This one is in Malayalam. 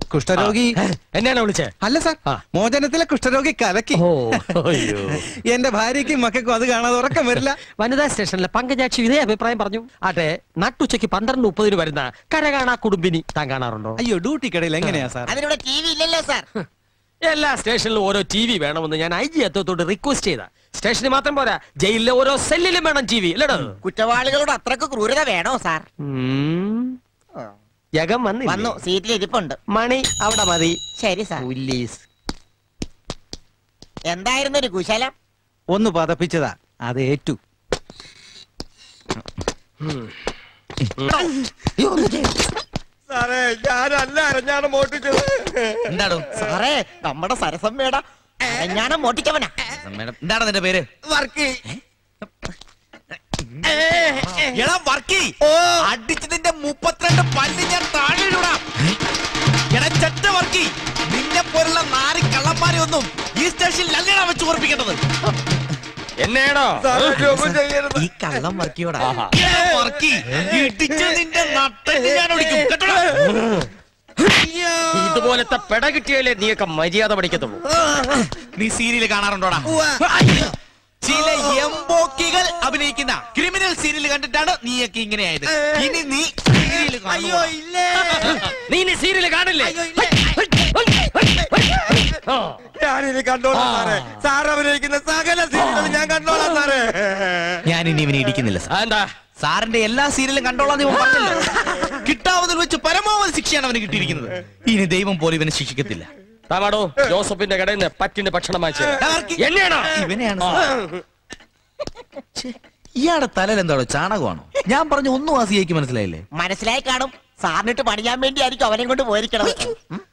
കുഷ്ഠരോഗി എന്നെയാണോ വിളിച്ചേ അല്ല സാർ ആ. മോചനത്തിലെ കുഷ്ഠരോഗി കലക്കി ഓ അയ്യോ എന്റെ ഭാര്യയ്ക്കും മക്കൾക്കും അത് കാണാതെ ഉറക്കം വരില്ല വനിതാ സ്റ്റേഷനിലെ പങ്കജാക്ഷി ഇതേ അഭിപ്രായം പറഞ്ഞു ആട്ടെ നട്ടുച്ചയ്ക്ക് പന്ത്രണ്ട് മുപ്പതിന് വരുന്ന കരകാണാ കുടുംബിനി താൻ കാണാറുണ്ടോ അയ്യോ ഡ്യൂട്ടിക്കിടയിൽ എങ്ങനെയാ സാർ അതിനിവിടെ ടി വി ഇല്ലല്ലോ സാർ എല്ലാ സ്റ്റേഷനിലും ഓരോ ടി വി വേണമെന്ന് ഞാൻ ഐ ജി എത്തോട്ട് റിക്വസ്റ്റ് ചെയ്ത സ്റ്റേഷനിൽ മാത്രം പോരാ ജയിലിലെ ഓരോ സെല്ലിലും വേണം ടി വി അല്ലേടോ കുറ്റവാളികളോട് അത്രക്ക് ക്രൂരത വേണോ സാർ ഉം. ജഗം വന്നു വന്നു സീറ്റിൽ ഇരിപ്പുണ്ട് മണി അവിടെ മതി ശരി സാർ പോലീസ് എന്തായിരുന്നു ഒരു കുശലം ഒന്ന് പതപ്പിച്ചതാ അത് ഏറ്റു സാറേ ഞാനല്ല അരഞ്ഞാണ് മോട്ടിച്ചത് എന്താടോ സാറേ നമ്മുടെ സരസമ്മേട ഞാൻ മോട്ടിച്ചവനാ മേഡം എന്താണ് നിന്റെ പേര് വർക്ക് എടാ വർക്കി അടിച്ചതിന്റെ മുപ്പത്തിരണ്ട് പല്ല് ഞാൻ താഴെയിലൂടാ എടാ ചെറ്റ വർക്കി നിന്നെ പോലുള്ള നാരി കള്ളന്മാരെ ഒന്നും ഈ സ്റ്റേഷനിൽ അല്ലടാ വെച്ച് ഓർപ്പിക്കേണ്ടത് എന്നെയാണോ സാറേ ജോബ് ചെയ്യരുത് ഈ കള്ളം വർക്കിയോടാ എടാ വർക്കി ഇടിച്ച നിന്റെ നട്ടല് ഞാൻ ഒടിക്കും കേട്ടോടാ ഇതുപോലത്തെ പെട കിട്ടിയാലേ നീയൊക്കെ മര്യാദ പഠിക്കത്തുള്ളൂ നീ സീരിയൽ കാണാറുണ്ടോടാ അയ്യോ. ചില എംബോക്കികൾ അഭിനയിക്കുന്ന ക്രിമിനൽ സീരിയൽ കണ്ടിട്ടാണ് നീയൊക്കെ ഇങ്ങനെയായത് ഇനി നീ സീരിയൽ അയ്യോ ഇല്ലേ നീ ഇനി സീരിയൽ കാണില്ലേ ആ. ഞാനിനി കണ്ടോളാം സാറേ സാർ അഭിനയിക്കുന്ന സകല സീനുകളും ഞാൻ കണ്ടോളാം സാറേ ഞാൻ ഇനി ഇവനെ ഇടിക്കുന്നില്ല സാർ ആ, എന്താ സാറിന്റെ എല്ലാ സീരിയലും കണ്ടോളാം ഇവൻ പറഞ്ഞല്ലോ കിട്ടാവുന്നതിൽ വെച്ച് പരമാവധി ശിക്ഷയാണ് അവന് കിട്ടിയിരിക്കുന്നത് ഇനി ദൈവം പോലും ഇവനെ ശിക്ഷിക്കത്തില്ല താമാടോ ജോസഫിന്റെ കടയിൽ നിന്ന് പറ്റിന്റെ ഭക്ഷണം വാങ്ങിച്ചു ആർക്ക്? എന്നെയാണോ ഇവനെയാണ് സാർ. ഛെ, ഇയാളുടെ തലയിൽ എന്താണോ ചാണകമാണോ ഞാൻ പറഞ്ഞ ഒന്നും ആ സിഐക്ക് മനസ്സിലായില്ലേ മനസ്സിലായി കാണും സാറിനിട്ട് പണിയാൻ വേണ്ടി ആയിരിക്കും അവനെ കൊണ്ട് പോയിരിക്കണം